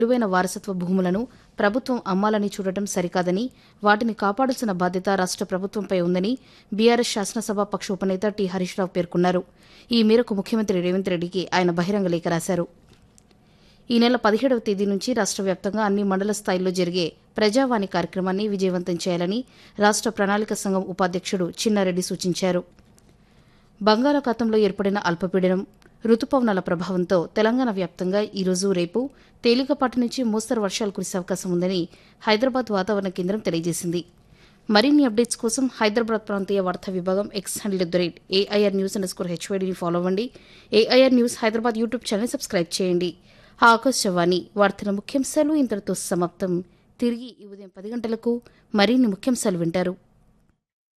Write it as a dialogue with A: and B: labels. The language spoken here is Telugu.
A: విలువైన వారసత్వ భూములను ప్రభుత్వం అమ్మాలని చూడటం సరికాదని వాటిని కాపాడాల్సిన బాధ్యత రాష్ట్ర ప్రభుత్వంపై ఉందని బీఆర్ఎస్ శాసనసభ పక్ష ఉపనేత టి హరీష్ రావు పేర్కొన్నారు ఈ మేరకు ముఖ్యమంత్రి రేవంత్ రెడ్డికి ఆయన బహిరంగ లేఖ రాశారు ఈ నెల పదిహేడవ తేదీ నుంచి రాష్ట్ర వ్యాప్తంగా అన్ని మండల స్థాయిల్లో జరిగే ప్రజావాణి కార్యక్రమాన్ని విజయవంతం చేయాలని రాష్ట్ర ప్రణాళిక సంఘం ఉపాధ్యక్షుడు చిన్నారెడ్డి సూచించారు బంగాళాఖాతంలో ఏర్పడిన అల్పపీడనం రుతుపవనాల ప్రభావంతో తెలంగాణ వ్యాప్తంగా ఈరోజు రేపు తేలికపాటి నుంచి మోస్తరు వర్షాలు కురిసే అవకాశం ఉందని హైదరాబాద్ వాతావరణ కేంద్రం తెలియజేసింది మరిన్ని అప్డేట్స్ కోసం హైదరాబాద్ ప్రాంతీయ వార్తా విభాగం X handle at the rate AIR news under score హెచ్వైడీని ఫాలో అవ్వండి AIR news Hyderabad YouTube channel subscribe చేయండి ఆకాశవాణి వార్తల ముఖ్యాంశాలు ఇంతటితో సమాప్తం తిరిగి ఈ ఉదయం పది గంటలకు మరిన్ని ముఖ్యాంశాలు వింటారు